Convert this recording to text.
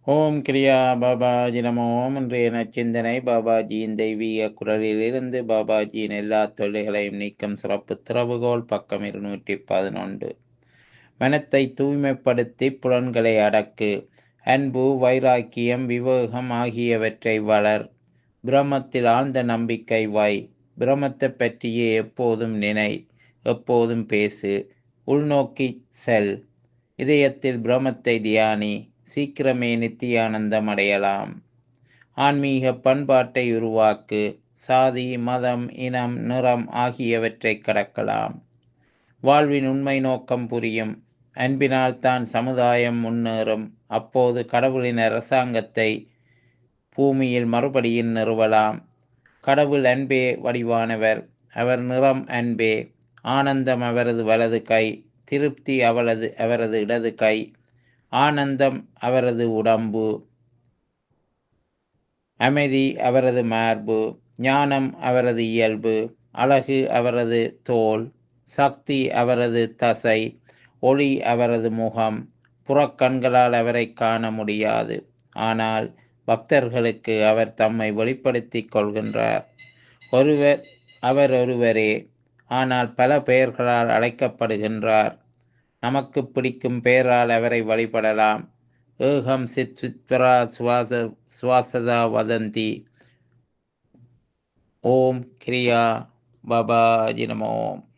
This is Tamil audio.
ஓம் கிரியா பாபாஜி நமோ ஓம் இன்றைய நச்சிந்தனை பாபாஜியின் தெய்வீக குரலிலிருந்து பாபாஜியின் எல்லா தொல்லைகளையும் நீக்கும் சிறப்பு திறவுகோல் பக்கம் இருநூற்றி பதினொன்று மனத்தை தூய்மைப்படுத்தி புலன்களை அடக்கு அன்பு வைராக்கியம் விவேகம் ஆகியவற்றை வளர் பிரம்மத்தில் ஆழ்ந்த நம்பிக்கை வை பிரம்மத்தை பற்றியே எப்போதும் நினை எப்போதும் பேசு உள்நோக்கி செல் இதயத்தில் பிரம்மத்தை தியானி சீக்கிரமே நித்தியானந்தம் அடையலாம் ஆன்மீக பண்பாட்டை உருவாக்கு சாதி மதம் இனம் நிறம் ஆகியவற்றை கடக்கலாம் வாழ்வின் உண்மை நோக்கம் புரியும் அன்பினால் தான் சமுதாயம் முன்னேறும் அப்போது கடவுளின் அரசாங்கத்தை பூமியில் மறுபடியும் நிறுவலாம் கடவுள் அன்பே வடிவானவர் அவர் நிறம் அன்பே ஆனந்தம் அவரது வலது கை திருப்தி அவளது அவரது இடது கை ஆனந்தம் அவரது உடம்பு அமைதி அவரது மார்பு ஞானம் அவரது இயல்பு அழகு அவரது தோல் சக்தி அவரது தசை ஒளி அவரது முகம் புறக்கண்களால் அவரை காண முடியாது ஆனால் பக்தர்களுக்கு அவர் தம்மை வெளிப்படுத்திக் கொள்கின்றார் ஒருவர் அவர் ஒருவரே ஆனால் பல பெயர்களால் அழைக்கப்படுகின்றார் நமக்கு பிடிக்கும் பெயரால் அவரை வழிபடலாம் ஏகம் சித் சித்வரா சுவாச சுவாசதா வதந்தி ஓம் கிரியா பாபாஜி நமோம்